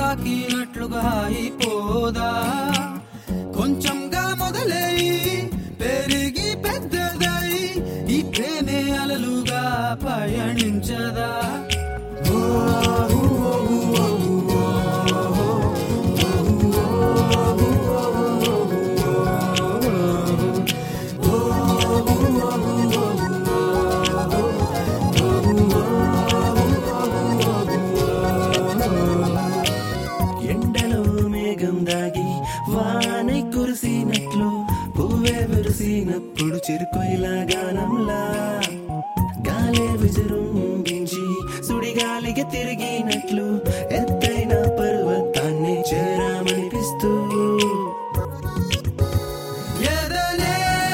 తాకినట్లుగా అయిపోదా కొంచెంగా మొదలై పెరిగి పెద్దదై ఈ ప్రేమే అలలుగా పయనించదా ఎండలో మేఘం దాగి వానై కురిసినట్లు పువ్వే విరిసినప్పుడు చిరుకొయిలా గానంలా గాలే విజృంభించి సుడిగాలిగా తిరిగినట్లు ఎత్తైన పర్వతాన్ని చేరామనిపిస్తూ ఎదలే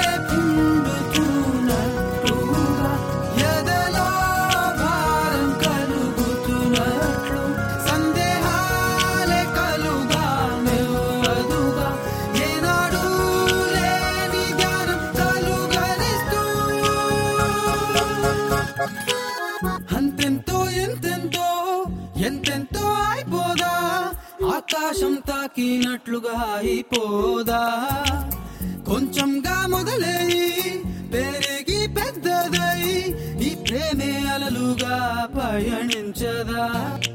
పిండుతున్నట్లుగా, ఎదలో భారం కలుగుతున్నట్లు, సందేహాలే కలుగా మెల్లదుగా, ఏనాడూ లేని ధ్యానం కలుగనిస్తూ. అంతెంతో ఎంతెంతో ఎంతెంతో అయిపోదా ఆకాశం తాకినట్లుగా అయిపోదా కొంచెంగా మొదలై పెరిగి పెద్దదై ఈ ప్రేమే అలలుగా పయనించదా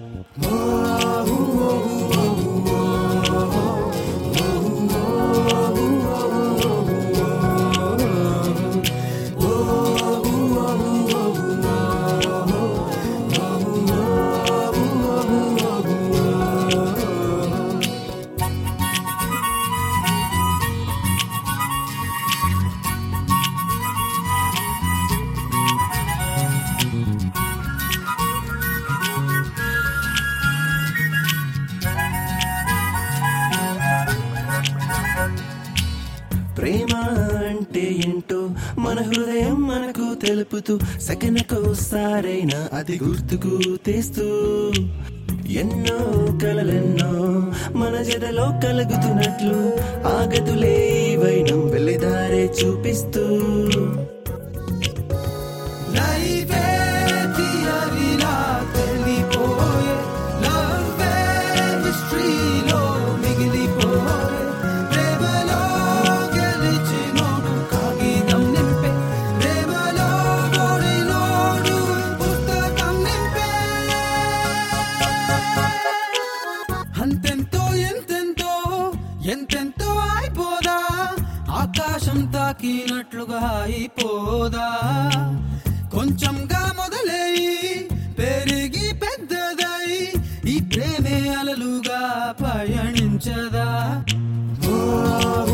ప్రేమ అంటే ఏంటో మన హృదయం మనకు తెలుపుతూ సెకనకోసారైనా అది గుర్తుకు తెస్తూ ఎన్నో కలలెన్నో మన జడలో కలుగుతున్నట్లు ఆగతులే వైనం వెళ్ళిదారే చూపిస్తూ లైఫే థియరీలా తెలిపోయే లవ్వే మిస్టరీలో మిగిలిపోయే ప్రేమలో గెలిచినోడు కాగితం నింపే ప్రేమలో ఓడినోడు పుస్తకం నింపే అంతెంతో ఎంతెంతో ఎంతెంతో అయిపోదా ఆకాశం తాకినట్లుగా అయిపోదా కొంచెంగా మొదలై పెరిగి పెద్దదై ఈ ప్రేమే అలలుగా పయనించదా ఓ